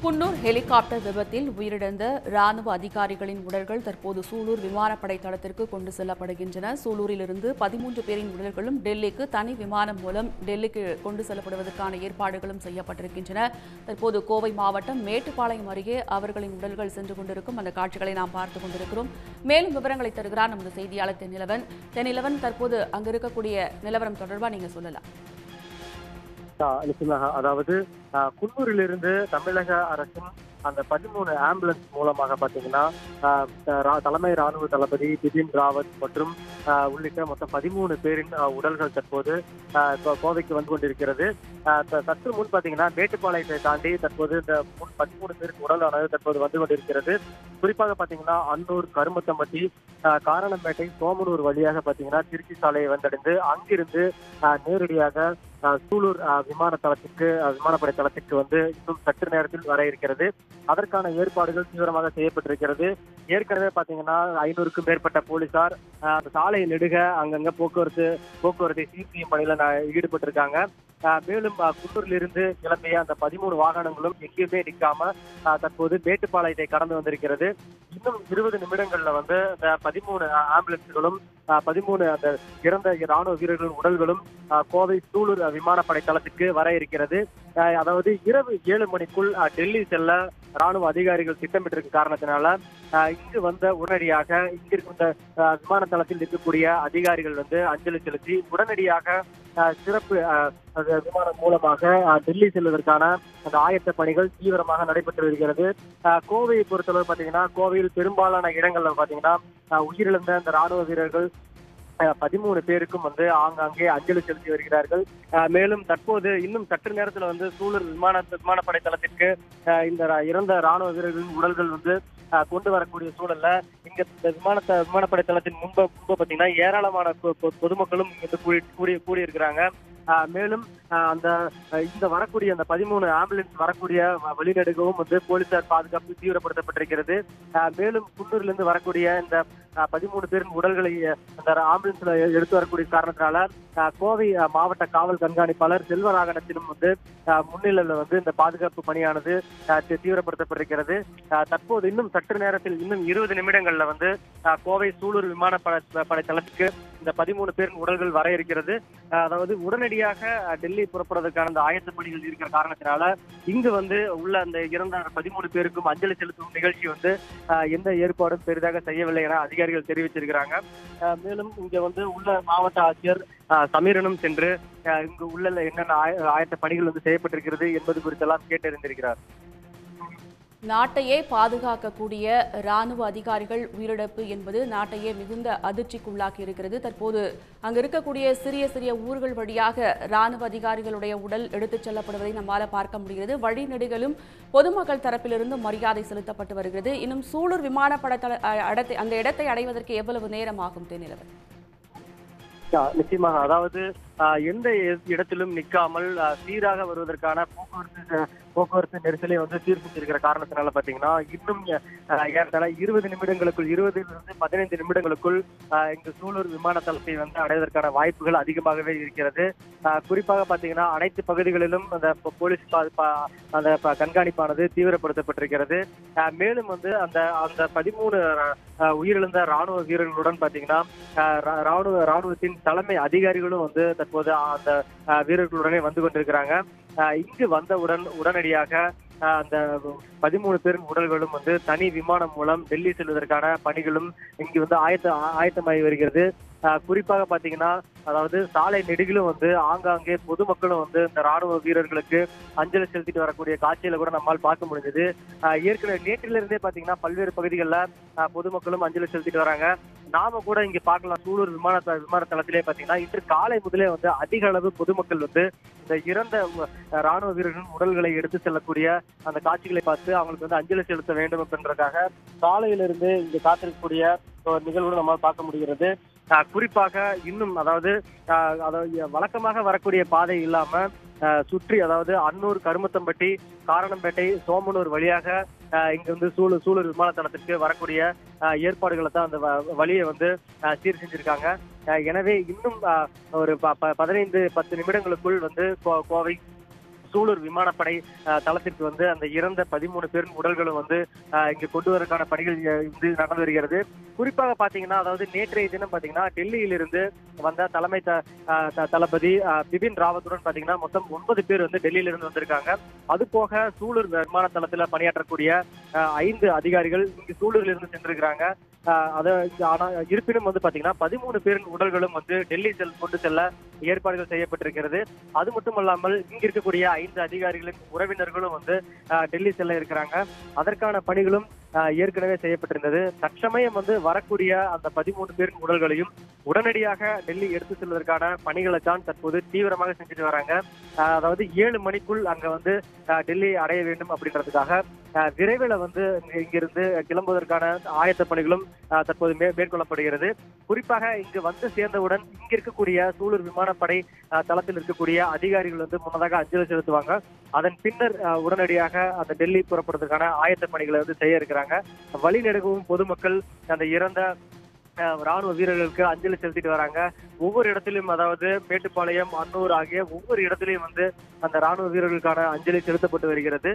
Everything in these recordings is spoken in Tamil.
குன்னூர் ஹெலிகாப்டர் விபத்தில் உயிரிழந்த ராணுவ அதிகாரிகளின் உடல்கள் தற்போது சூலூர் விமானப்படை தளத்திற்கு கொண்டு செல்லப்படுகின்றன சூலூரிலிருந்து பதிமூன்று பேரின் உடல்களும் டெல்லிக்கு தனி விமானம் மூலம் டெல்லிக்கு கொண்டு செல்லப்படுவதற்கான ஏற்பாடுகளும் செய்யப்பட்டிருக்கின்றன தற்போது கோவை மாவட்டம் மேட்டுப்பாளையம் அருகே அவர்களின் உடல்கள் சென்று கொண்டிருக்கும் அந்த காட்சிகளை நாம் பார்த்துக் கொண்டிருக்கிறோம் மேலும் விவரங்களை தருகிறார் நமது செய்தியாளர் தென்னிலவன் தென்னிலவன் தற்போது அங்கு இருக்கக்கூடிய நிலவரம் தொடர்பாக நீங்க சொல்லலாம் ஆ, நிச்சயமாக அதாவது ஆ, குன்னூரிலிருந்து தமிழக அரசின் அந்த பதிமூணு ஆம்புலன்ஸ் மூலமாக பாத்தீங்கன்னா ஆ, ரா- தலைமை ராணுவ தளபதி பிபின் ராவத் மற்றும் ஆ, உள்ளிட்ட மொத்தம் பதிமூணு பேரின் ஆ, உடல்கள் தற்போது ஆ, கோ- கோவைக்கு வந்து கொண்டிருக்கிறது ஆ, த- சற்று முன் பாத்தீங்கன்னா மேட்டுப்பாளையத்தை தாண்டி தற்போது இந்த முன் பதிமூணு பேருக்கு உடலானது தற்போது வந்து கொண்டிருக்கிறது குறிப்பாக பாத்தீங்கன்னா அன்னூர் கருமத்தம்பட்டி ஆ, காரணம்பேட்டை சோமனூர் வழியாக பாத்தீங்கன்னா திருச்சி சாலையை வந்தடைந்து அங்கிருந்து ஆ, நேரடியாக ஆ, சூலூர் ஆ, விமான தளத்திற்கு ஆ, விமானப்படை தளத்திற்கு வந்து இன்னும் சற்று நேரத்தில் வர இருக்கிறது அதற்கான ஏற்பாடுகள் தீவிரமாக செய்யப்பட்டிருக்கிறது ஏற்கனவே பாத்தீங்கன்னா ஐநூறுக்கும் மேற்பட்ட போலீசார் ஆ, அந்த சாலை நெடுக அங்கங்க போக்குவரத்து போக்குவரத்தை சீர் செய்யும் பணியில ந- ஈடுபட்டிருக்காங்க ஆ, மேலும் ஆ, குன்னூரிலிருந்து கிளம்பிய அந்த பதிமூணு வாகனங்களும் எங்கேயுமே நிற்காம ஆ, தற்போது மேட்டுப்பாளையத்தை கடந்து வந்திருக்கிறது இன்னும் இருபது நிமிடங்கள்ல வந்து இந்த பதிமூணு ஆம்புலன்ஸ்களும் ஆ, பதிமூணு அந்த இறந்த ராணுவ வீரர்களின் உடல்களும் ஆ, கோவை சூலூர் ஆ, விமானப்படை தளத்துக்கு வர இருக்கிறது ஆ, அதாவது இரவு ஏழு மணிக்குள் ஆ, டெல்லி செல்ல ராணுவ அதிகாரிகள் திட்டமிட்டிருக்கும் காரணத்தினால ஆ, இங்கு வந்த உடனடியாக இங்கிருக்கும் இந்த ஆ, விமான தளத்தில் இருக்கக்கூடிய அதிகாரிகள் வந்து அஞ்சலி செலுத்தி உடனடியாக ஆ, சிறப்பு ஆ, அது விமானம் மூலமாக ஆ, டெல்லி செல்வதற்கான அந்த ஆயத்த பணிகள் தீவிரமாக நடைபெற்று வருகிறது ஆ, கோவையை பொறுத்தளவு பாத்தீங்கன்னா கோவையில் பெரும்பாலான இடங்கள்ல பாத்தீங்கன்னா ஆ, உயிரிழந்த அந்த ராணுவ வீரர்கள் அஹ், பதிமூணு பேருக்கும் வந்து ஆங்காங்கே அஞ்சலி செலுத்தி வருகிறார்கள் அஹ், மேலும் தற்போது இன்னும் சற்று நேரத்துல வந்து சூலூர் விமான விமானப்படை தளத்திற்கு அஹ், இந்த ரா- இறந்த ராணுவ வீரர்களின் உடல்கள் வந்து அஹ், கொண்டு வரக்கூடிய சூழல்ல இங்க இந்த விமானத்த விமானப்படை தளத்தின் முன்பு முன்பு பாத்தீங்கன்னா ஏராளமான பொ- பொ- பொதுமக்களும் இங்க வந்து கூடி கூடி கூடி இருக்கிறாங்க அஹ், மேலும் அஹ், அந்த அஹ், இந்த வரக்கூடிய அந்த பதிமூணு ஆம்புலன்ஸ் வரக்கூடிய வ- வழிநெடுகவும் வந்து போலீசார் பாதுகாப்பு தீவிரப்படுத்தப்பட்டிருக்கிறது அஹ், மேலும் குன்னூரிலிருந்து வரக்கூடிய இந்த அஹ், பதிமூணு பேரின் உடல்களை அஹ், அந்த ஆம்புலன்ஸ்ல எ- எடுத்து வரக்கூடிய காரணத்தினால அஹ், கோவை அஹ், மாவட்ட காவல் கண்காணிப்பாளர் செல்வராகனத்திலும் வந்து அஹ், முன்னிலையில வந்து இந்த பாதுகாப்பு பணியானது அஹ், தீ- தீவிரப்படுத்தப்பட்டிருக்கிறது அஹ், தற்போது இன்னும் சற்று நேரத்தில் இன்னும் இருபது நிமிடங்கள்ல வந்து அஹ், கோவை சூலூர் விமானப்படை படை தளத்துக்கு இந்த பதிமூணு பேரின் உடல்கள் வர இருக்கிறது அஹ், அதாவது உடனடியாக அஹ், டெல்லி புறப்படுறதுக்கான அந்த ஆயத்த பணிகள் இருக்கிற காரணத்தினால இங்கு வந்து உள்ள அந்த இறந்த பதிமூணு பேருக்கும் அஞ்சலி செலுத்தும் நிகழ்ச்சி வந்து அஹ், எந்த ஏற்பாடும் பெரிதாக செய்யவில்லை என அதிகாரிகள் தெரிவிச்சிருக்கிறாங்க அஹ், மேலும் இங்க வந்து உள்ள மாவட்ட ஆட்சியர் அஹ், சமீரனும் சென்று அஹ், இங்கு உள்ள என்னென்ன ஆய- ஆயத்த பணிகள் வந்து செய்யப்பட்டிருக்கிறது என்பது குறித்தெல்லாம் கேட்டறிந்திருக்கிறார் நாட்டையே பாதுகாக்கக்கூடிய ராணுவ அதிகாரிகள் உயிரிழப்பு என்பது நாட்டையே மிகுந்த அதிர்ச்சிக்குள்ளாக்கி இருக்கிறது தற்போது அங்கு இருக்கக்கூடிய சிறிய சிறிய ஊர்கள் வழியாக ராணுவ அதிகாரிகளுடைய உடல் எடுத்துச் செல்லப்படுவதை நம்மால பார்க்க முடிகிறது வழிநெடுகளும் பொதுமக்கள் தரப்பிலிருந்து மரியாதை செலுத்தப்பட்டு வருகிறது இன்னும் சூலூர் விமானப்பட தள அ- அடத்தை- அந்த இடத்தை அடைவதற்கு எவ்வளவு நேரம் ஆகும் தென்னிலவன் ஆ, நிச்சயமாக அதாவது ஆ, எந்த இ- இடத்திலும் நிற்காமல் ஆ, சீராக வருவதற்கான போக்குவரத்து அ, போக்குவரத்து நெரிசலை வந்து சீர் செஞ்சிருக்கிற காரணத்தினால பாத்தீங்கன்னா இன்னும் ஆ, ஏறத்தாழ இருபது நிமிடங்களுக்குள் இருபதிலிருந்து பதினைந்து நிமிடங்களுக்குள் ஆ, இங்கு சூலூர் விமான தளத்தை வந்து அடைவதற்கான வாய்ப்புகள் அதிகமாகவே இருக்கிறது ஆ, குறிப்பாக பாத்தீங்கன்னா அனைத்து பகுதிகளிலும் அந்த போ- போலீஸ் பா- பா- அந்த ப- கண்காணிப்பானது தீவிரப்படுத்தப்பட்டிருக்கிறது ஆ, மேலும் வந்து அந்த அந்த பதிமூணு ஆ, உயிரிழந்த ராணுவ வீரர்களுடன் பாத்தீங்கன்னா ஆஹ் ரா- ராணுவ ராணுவத்தின் தலைமை அதிகாரிகளும் வந்து தற்போது அந்த ஆஹ் வீரர்களுடனே வந்து கொண்டிருக்கிறாங்க ஆஹ் இங்கு வந்தவுடன் உடனடியாக ஆஹ் அந்த பதிமூணு பேரின் உடல்களும் வந்து தனி விமானம் மூலம் டெல்லி செல்வதற்கான பணிகளும் இங்கு வந்து ஆயத்த ஆ- ஆயத்தமாகி வருகிறது ஆஹ் குறிப்பாக பாத்தீங்கன்னா அதாவது சாலை நெடுகிலும் வந்து ஆங்காங்கே பொதுமக்களும் வந்து இந்த ராணுவ வீரர்களுக்கு அஞ்சலி செலுத்திட்டு வரக்கூடிய காட்சியில கூட நம்மால் பார்க்க முடிஞ்சது ஏற்கனவே நேற்றிலிருந்தே பாத்தீங்கன்னா பல்வேறு பகுதிகளில் பொதுமக்களும் அஞ்சலி செலுத்திட்டு வராங்க நாம கூட இங்க பார்க்கலாம் சூலூர் விமான த- விமான தளத்திலே பாத்தீங்கன்னா இன்று காலை முதலே வந்து அதிக அளவு பொதுமக்கள் வந்து இந்த இறந்த உ- ராணுவ வீரர்களின் உடல்களை எடுத்து செல்லக்கூடிய அந்த காட்சிகளை பார்த்து அவங்களுக்கு வந்து அஞ்சலி செலுத்த வேண்டும் அப்படின்றதுக்காக காலையிலிருந்து இங்க காத்திருக்கக்கூடிய ஒரு நிகழ்வு நம்மால் பார்க்க முடிகிறது ஆஹ் குறிப்பாக இன்னும் அதாவது ஆஹ் அதாவது வழக்கமாக வரக்கூடிய பாதை இல்லாம ஆஹ் சுற்றி அதாவது அன்னூர் கருமத்தம்பட்டி காரணம்பேட்டை சோமனூர் வழியாக ஆஹ் இங்க வந்து சூலூர் சூலூர் விமான தளத்திற்கு வரக்கூடிய ஆஹ் ஏற்பாடுகளை தான் அந்த வ- வழியை வந்து ஆஹ் சீர் செஞ்சிருக்காங்க ஆஹ் எனவே இன்னும் ஆஹ் ஒரு ப- ப- பதினைந்து பத்து நிமிடங்களுக்குள் வந்து கோ- கோவை சூலூர் விமானப்படை அஹ், தளத்திற்கு வந்து அந்த இறந்த பதிமூணு பேரின் உடல்களும் வந்து அஹ், இங்கு கொண்டு வருவதற்கான பணிகள் அஹ், வந்து நடந்து வருகிறது குறிப்பாக பாத்தீங்கன்னா அதாவது நேற்றைய தினம் பாத்தீங்கன்னா டெல்லியிலிருந்து வந்த தலைமை த- அஹ், த- தளபதி அஹ், பிபின் ராவத்துடன் பாத்தீங்கன்னா மொத்தம் ஒன்பது பேர் வந்து டெல்லியிலிருந்து வந்திருக்காங்க அது போக சூலூர் விமான தளத்துல பணியாற்றக்கூடிய அஹ், ஐந்து அதிகாரிகள் இங்கு சூலூரில் இருந்து சென்றிருக்கிறாங்க அஹ், அது இங்க ஆனா இருப்பினும் வந்து பாத்தீங்கன்னா பதிமூணு பேரின் உடல்களும் வந்து டெல்லி செல் கொண்டு செல்ல ஏற்பாடுகள் செய்யப்பட்டிருக்கிறது அது மட்டுமல்லாமல் இங்க இருக்கக்கூடிய ஐந்து அதிகாரிகளின் உறவினர்களும் வந்து அஹ், டெல்லி செல்ல இருக்கிறாங்க அதற்கான பணிகளும் அஹ், ஏற்கனவே செய்யப்பட்டிருந்தது தற்சமயம் வந்து வரக்கூடிய அந்த பதிமூணு பேரின் உடல்களையும் உடனடியாக டெல்லி எடுத்து செல்வதற்கான பணிகளை தான் தற்போது தீவிரமாக செஞ்சுட்டு வராங்க அஹ், அதாவது ஏழு மணிக்குள் அங்க வந்து அஹ், டெல்லி அடைய வேண்டும் அப்படின்றதுக்காக அஹ், விரைவில் வந்து இங்க- இங்கிருந்து கிளம்புவதற்கான ஆயத்த பணிகளும் அஹ், தற்போது மே- மேற்கொள்ளப்படுகிறது குறிப்பாக இங்கு வந்து சேர்ந்தவுடன் இங்க இருக்கக்கூடிய சூலூர் விமானப்படை அஹ், தளத்தில் இருக்கக்கூடிய அதிகாரிகள் வந்து முன்னதாக அஞ்சலி செலுத்துவாங்க அதன் பின்னர் அஹ், உடனடியாக அந்த டெல்லி புறப்படுறதுக்கான ஆயத்த பணிகளை வந்து செய்ய இருக்கிறாங்க வழி நெடுகவும் பொதுமக்கள் அந்த இறந்த அஹ், ராணுவ வீரர்களுக்கு அஞ்சலி செலுத்திட்டு வராங்க ஒவ்வொரு இடத்திலும் அதாவது மேட்டுப்பாளையம் அன்னூர் ஆகிய ஒவ்வொரு இடத்திலையும் வந்து அந்த ராணுவ வீரர்களுக்கான அஞ்சலி செலுத்தப்பட்டு வருகிறது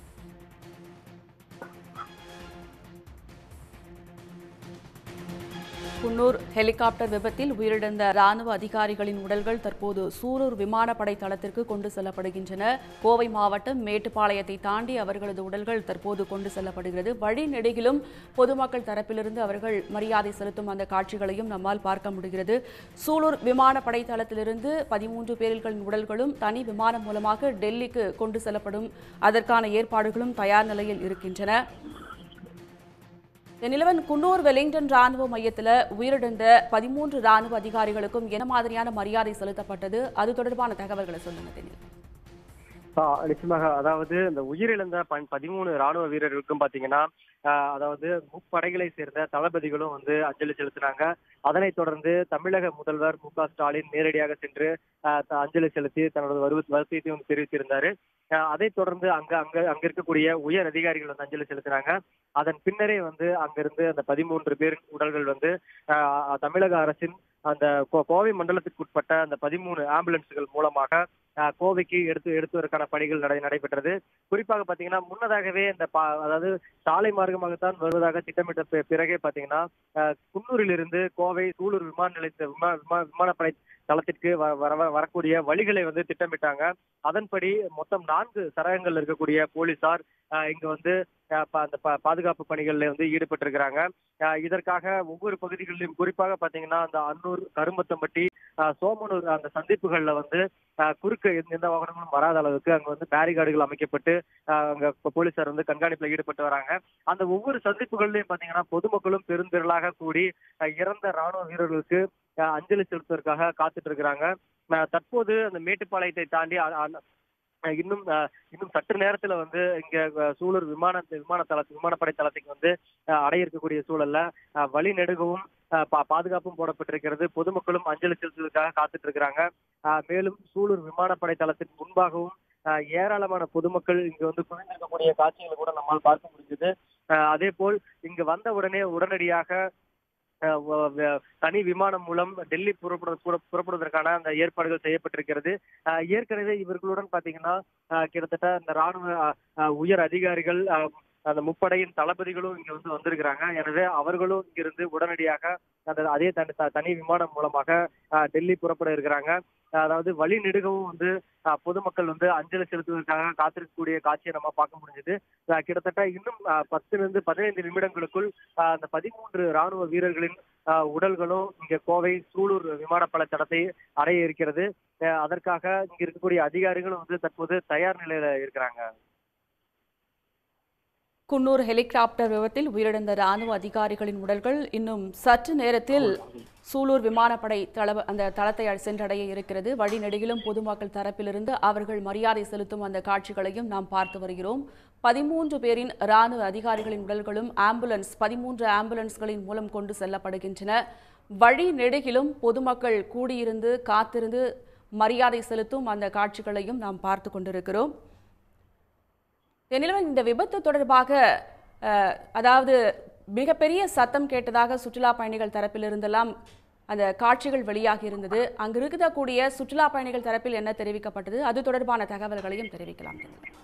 குன்னூர் ஹெலிகாப்டர் விபத்தில் உயிரிழந்த ராணுவ அதிகாரிகளின் உடல்கள் தற்போது சூலூர் விமானப்படை தளத்திற்கு கொண்டு செல்லப்படுகின்றன கோவை மாவட்டம் மேட்டுப்பாளையத்தை தாண்டி அவர்களது உடல்கள் தற்போது கொண்டு செல்லப்படுகிறது வழி நெடுகிலும் பொதுமக்கள் தரப்பிலிருந்து அவர்கள் மரியாதை செலுத்தும் அந்த காட்சிகளையும் நம்மால் பார்க்க முடிகிறது சூலூர் விமானப்படை தளத்திலிருந்து பதிமூன்று பேர்களின் உடல்களும் தனி விமானம் மூலமாக டெல்லிக்கு கொண்டு செல்லப்படும் அதற்கான ஏற்பாடுகளும் தயார் நிலையில் இருக்கின்றன நிலவன் குன்னூர் வெலிங்டன் ராணுவ மையத்தில் உயிரிழந்த பதிமூன்று ராணுவ அதிகாரிகளுக்கும் என்ன மாதிரியான மரியாதை செலுத்தப்பட்டது அது தொடர்பான தகவல்களை சொல்லுங்க தெனில் ஆஹ் நிச்சயமாக அதாவது இந்த உயிரிழந்த பன்- பதிமூணு ராணுவ வீரர்களுக்கும் பாத்தீங்கன்னா ஆஹ் அதாவது முப்படைகளை சேர்ந்த தளபதிகளும் வந்து அஞ்சலி செலுத்தினாங்க அதனைத் தொடர்ந்து தமிழக முதல்வர் மு க ஸ்டாலின் நேரடியாக சென்று ஆஹ் த- அஞ்சலி செலுத்தி தன்னோட வருவ வருத்தத்தையும் வந்து தெரிவித்திருந்தாரு ஆஹ் அதைத் தொடர்ந்து அங்க அங்க அங்க இருக்கக்கூடிய உயர் அதிகாரிகள் வந்து அஞ்சலி செலுத்தினாங்க அதன் பின்னரே வந்து அங்கிருந்து அந்த பதிமூன்று பேர் உடல்கள் வந்து ஆஹ் தமிழக அரசின் அந்த கோ- கோவை மண்டலத்திற்குட்பட்ட அந்த பதிமூணு ஆம்புலன்ஸ்கள் மூலமாக ஆஹ் கோவைக்கு எடுத்து எடுத்துவதற்கான பணிகள் நடை நடைபெற்றது குறிப்பாக பாத்தீங்கன்னா முன்னதாகவே இந்த பா- அதாவது சாலை மார்க்கமாகத்தான் வருவதாக திட்டமிட்ட பி- பிறகே பாத்தீங்கன்னா ஆஹ் குன்னூரிலிருந்து கோவை சூலூர் விமான நிலையத்த விமா- விமா- விமானப்படை தளத்திற்கு வ- வர வர- வரக்கூடிய வழிகளை வந்து திட்டமிட்டாங்க அதன்படி மொத்தம் நான்கு சரகங்கள் இருக்கக்கூடிய போலீசார் ஆஹ் இங்க வந்து ஆஹ் ப- அந்த ப- பாதுகாப்பு பணிகள்ல வந்து ஈடுபட்டிருக்கிறாங்க ஆஹ் இதற்காக ஒவ்வொரு பகுதிகளிலும் குறிப்பாக பாத்தீங்கன்னா அந்த அன்னூர் கரும்பத்தம்பட்டி ஆஹ் சோமனூர் அந்த சந்திப்புகள்ல வந்து ஆஹ் குறுக்க எந்த எந்த வாகனங்களும் வராத அளவுக்கு அங்க வந்து பேரிகார்டுகள் அமைக்கப்பட்டு ஆஹ் அங்க போ- போலீசார் வந்து கண்காணிப்புல ஈடுபட்டு வராங்க அந்த ஒவ்வொரு சந்திப்புகள்லயும் பாத்தீங்கன்னா பொதுமக்களும் பெருந்திரளாக கூடி ஆஹ் இறந்த ராணுவ வீரர்களுக்கு ஆஹ் அஞ்சலி செலுத்துவதற்காக காத்துட்டு இருக்கிறாங்க ஆஹ் தற்போது அந்த மேட்டுப்பாளையத்தை தாண்டி அ- அ- அஹ் இன்னும் அஹ், இன்னும் சற்று நேரத்துல வந்து இங்க அஹ், சூலூர் விமான விமான தளத்து விமானப்படை தளத்துக்கு வந்து அஹ், அடைய இருக்கக்கூடிய சூழல்ல அஹ், வழி நெடுகவும் அஹ், பா- பாதுகாப்பும் போடப்பட்டிருக்கிறது பொதுமக்களும் அஞ்சலி செலுத்துவதற்காக காத்துட்டு இருக்கிறாங்க அஹ், மேலும் சூலூர் விமானப்படை தளத்தின் முன்பாகவும் அஹ், ஏராளமான பொதுமக்கள் இங்கு வந்து குவிந்திருக்கக்கூடிய காட்சிகளை கூட நம்மால் பார்க்க முடிஞ்சது அதே போல் இங்கு வந்த உடனே உடனடியாக அஹ், வ- வ- தனி விமானம் மூலம் டெல்லி புறப்படு புற- புறப்படுவதற்கான அந்த ஏற்பாடுகள் செய்யப்பட்டிருக்கிறது அஹ், ஏற்கனவே இவர்களுடன் பாத்தீங்கன்னா அஹ், கிட்டத்தட்ட இந்த ராணுவ அஹ், அஹ், உயர் அதிகாரிகள் அஹ், அந்த முப்படையின் தளபதிகளும் இங்க வந்து வந்திருக்கிறாங்க எனவே அவர்களும் இங்கிருந்து உடனடியாக அந்த அதே தனி த- தனி விமானம் மூலமாக அஹ், டெல்லி புறப்பட இருக்கிறாங்க அதாவது வழி நெடுகவும் வந்து அஹ், பொதுமக்கள் வந்து அஞ்சலி செலுத்துவதற்காக காத்திருக்கக்கூடிய காட்சியை நம்ம பார்க்க முடிஞ்சது கிட்டத்தட்ட இன்னும் அஹ், பத்துல இருந்து பதினைந்து நிமிடங்களுக்குள் அஹ், அந்த பதிமூன்று ராணுவ வீரர்களின் அஹ், உடல்களும் இங்க கோவை சூலூர் விமானப்படை தடத்தை அடைய இருக்கிறது அஹ், அதற்காக இங்க இருக்கக்கூடிய அதிகாரிகளும் வந்து தற்போது தயார் நிலையில இருக்கிறாங்க குன்னூர் ஹெலிகாப்டர் விபத்தில் உயிரிழந்த ராணுவ அதிகாரிகளின் உடல்கள் இன்னும் சற்று நேரத்தில் சூலூர் விமானப்படை தள அந்த தளத்தை சென்றடைய இருக்கிறது வழிநெடுகிலும் பொதுமக்கள் தரப்பிலிருந்து அவர்கள் மரியாதை செலுத்தும் அந்த காட்சிகளையும் நாம் பார்த்து வருகிறோம் பதிமூன்று பேரின் ராணுவ அதிகாரிகளின் உடல்களும் ஆம்புலன்ஸ் பதிமூன்று ஆம்புலன்ஸ்களின் மூலம் கொண்டு செல்லப்படுகின்றன வழி நெடுகிலும் பொதுமக்கள் கூடியிருந்து காத்திருந்து மரியாதை செலுத்தும் அந்த காட்சிகளையும் நாம் பார்த்து கொண்டிருக்கிறோம் எனினும் இந்த விபத்து தொடர்பாக அஹ், அதாவது மிகப்பெரிய சத்தம் கேட்டதாக சுற்றுலா பயணிகள் தரப்பிலிருந்தெல்லாம் அந்த காட்சிகள் வெளியாகி இருந்தது அங்கு இருக்கக்கூடிய சுற்றுலா பயணிகள் தரப்பில் என்ன தெரிவிக்கப்பட்டது அது தொடர்பான தகவல்களையும் தெரிவிக்கலாம்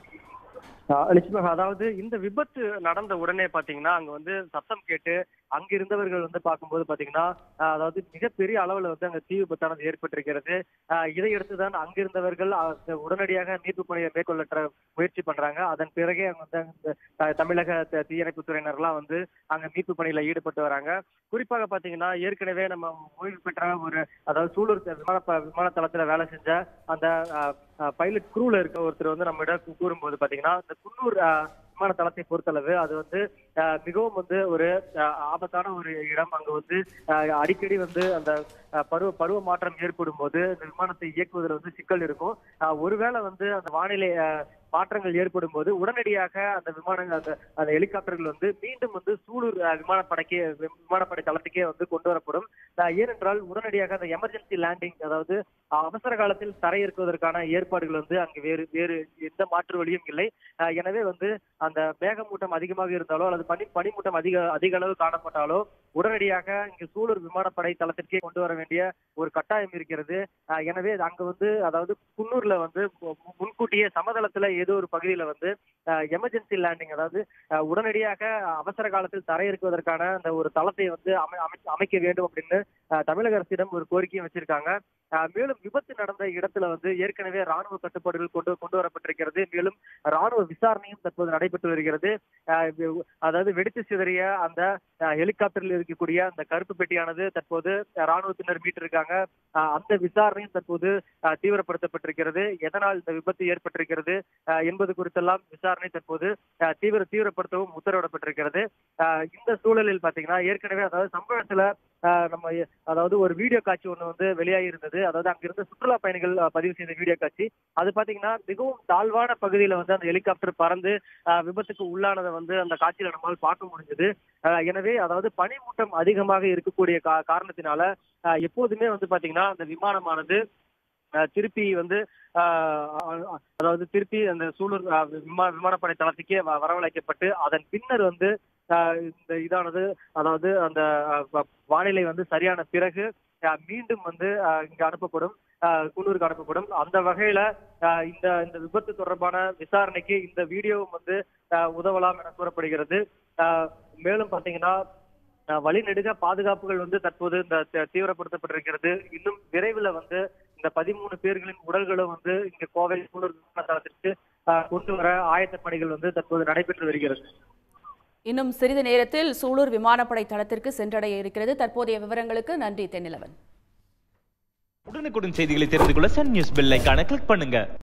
ஆஹ் நிச்சயமாக அதாவது இந்த விபத்து நடந்த உடனே பாத்தீங்கன்னா அங்க வந்து சத்தம் கேட்டு அங்க இருந்தவர்கள் வந்து பார்க்கும்போது பாத்தீங்கன்னா ஆஹ் அதாவது மிகப்பெரிய அளவுல வந்து அங்க தீ விபத்தானது ஏற்பட்டிருக்கிறது ஆஹ் இதையடுத்து தான் அங்க இருந்தவர்கள் அஹ் உடனடியாக மீட்பு பணியை மேற்கொள்ள ட்ர- முயற்சி பண்றாங்க அதன் பிறகே அவங்க வந்து அந்த த- தமிழக த- தீயணைப்பு துறையினர்லாம் வந்து அங்க மீட்பு பணியில ஈடுபட்டு வராங்க குறிப்பாக பாத்தீங்கன்னா ஏற்கனவே நம்ம ஓய்வு பெற்ற ஒரு அதாவது சூலூர் விமான ப- விமான தளத்துல வேலை செஞ்ச அந்த பைலட் குரூல இருக்க ஒருத்தர் வந்து நம்ம இடம் கூறும்போது பாத்தீங்கன்னா இந்த குன்னூர் ஆஹ், விமான தளத்தை பொறுத்தளவு அது வந்து ஆஹ், மிகவும் வந்து ஒரு ஆஹ், ஆபத்தான ஒரு இடம் அங்க வந்து ஆஹ், அடிக்கடி வந்து அந்த ஆஹ், பருவ பருவ மாற்றம் ஏற்படும் போது இந்த விமானத்தை இயக்குவதில் வந்து சிக்கல் இருக்கும் ஆஹ், ஒருவேளை வந்து அந்த வானிலை ஆஹ், மாற்றங்கள் ஏற்படும் போது உடனடியாக அந்த விமானங்கள் அந்த அந்த ஹெலிகாப்டர்கள் வந்து மீண்டும் வந்து சூலூர் ஆஹ், விமானப்படைக்கே விமானப்படை தளத்துக்கே வந்து கொண்டு வரப்படும் ஆஹ், ஏனென்றால் உடனடியாக அந்த எமர்ஜென்சி லேண்டிங் அதாவது ஆஹ், அவசர காலத்தில் தரையிறக்குவதற்கான ஏற்பாடுகள் வந்து அங்கு வேறு வேறு எந்த மாற்று வழியும் இல்லை ஆஹ், எனவே வந்து அந்த மேகமூட்டம் அதிகமாக இருந்தாலோ அல்லது பனி பனிமூட்டம் அதிக அதிக அளவு காணப்பட்டாலோ உடனடியாக இங்கு சூலூர் விமானப்படை தளத்திற்கே கொண்டு வர வேண்டிய ஒரு கட்டாயம் இருக்கிறது ஆஹ், எனவே அங்க வந்து அதாவது குன்னூர்ல வந்து மு- முன்கூட்டியே சமதளத்துல ஏதோ ஒரு பகுதியில வந்து எமர்ஜென்சி லேண்டிங் அதாவது ஆஹ், உடனடியாக அவசர காலத்தில் தரையிறக்குவதற்கான அந்த ஒரு தளத்தை வந்து அமை- அமைக்க- அமைக்க வேண்டும் அப்படின்னு ஆஹ், தமிழக அரசிடம் ஒரு கோரிக்கையும் வச்சிருக்காங்க ஆஹ், மேலும் விபத்து நடந்த இடத்துல வந்து ஏற்கனவே ராணுவ கட்டுப்பாடுகள் கொண்டு கொண்டு வரப்பட்டிருக்கிறது மேலும் ராணுவ விசாரணையும் தற்போது நடைபெற்று வருகிறது ஆஹ், வி- அதாவது வெடித்து சிதறிய அந்த ஆஹ், ஹெலிகாப்டரில் இருக்கக்கூடிய அந்த கருப்பு பெட்டியானது தற்போது ராணுவத்தினர் மீட்டிருக்காங்க ஆஹ், அந்த விசாரணையும் தற்போது ஆஹ், தீவிரப்படுத்தப்பட்டிருக்கிறது எதனால் இந்த விபத்து ஏற்பட்டிருக்கிறது ஆஹ், என்பது குறித்தெல்லாம் விசாரணை தற்போது ஆஹ், தீவிர தீவிரப்படுத்தவும் உத்தரவிடப்பட்டிருக்கிறது ஆஹ், இந்த சூழலில் பாத்தீங்கன்னா ஏற்கனவே அதாவது சம்பவத்துல ஆஹ், நம்ம எ- அதாவது ஒரு வீடியோ காட்சி ஒண்ணு வந்து வெளியாகி இருந்தது அதாவது அங்கிருந்த சுற்றுலா பயணிகள் ஆஹ், பதிவு செய்த வீடியோ காட்சி அது பாத்தீங்கன்னா மிகவும் தாழ்வான பகுதியில வந்து அந்த ஹெலிகாப்டர் பறந்து ஆஹ், விபத்துக்கு உள்ளானதை வந்து அந்த காட்சியில நம்மால் பார்க்க முடிஞ்சது எனவே அதாவது பனிமூட்டம் அதிகமாக இருக்கக்கூடிய கா- காரணத்தினால ஆஹ், எப்போதுமே வந்து பாத்தீங்கன்னா அந்த விமானமானது ஆஹ், திருப்பி வந்து ஆஹ், அ- அதாவது திருப்பி அந்த சூலூர் ஆஹ், விமா- விமானப்படை தளத்துக்கே வ- வரவழைக்கப்பட்டு அதன் பின்னர் வந்து ஆஹ், இந்த இதானது அதாவது அந்த ஆஹ், வ- வானிலை வந்து சரியான பிறகு ஆஹ், மீண்டும் வந்து ஆஹ், இங்க அனுப்பப்படும் ஆஹ், குன்னூருக்கு அனுப்பப்படும் அந்த வகையில ஆஹ், இந்த இந்த விபத்து தொடர்பான விசாரணைக்கு இந்த வீடியோவும் வந்து ஆஹ், உதவலாம் என கூறப்படுகிறது ஆஹ், மேலும் பாத்தீங்கன்னா ஆஹ், வழிநெடுக பாதுகாப்புகள் வந்து தற்போது இந்த த- தீவிரப்படுத்தப்பட்டிருக்கிறது இன்னும் விரைவில் வந்து இந்த பதிமூணு பேர்களின் உடல்களும் வந்து இங்க கோவை சூலூர் விமான தளத்திற்கு ஆஹ், கொண்டு வர ஆயத்த பணிகள் வந்து தற்போது நடைபெற்று வருகிறது இன்னும் சிறிது நேரத்தில் சூலூர் விமானப்படை தளத்திற்கு சென்றடைய இருக்கிறது தற்போதைய விவரங்களுக்கு நன்றி தென்னிலவன் உடனுக்குடன் செய்திகளை தெரிந்து கொள்ள சன் நியூஸ் பெல் ஐகானை கிளிக் பண்ணுங்க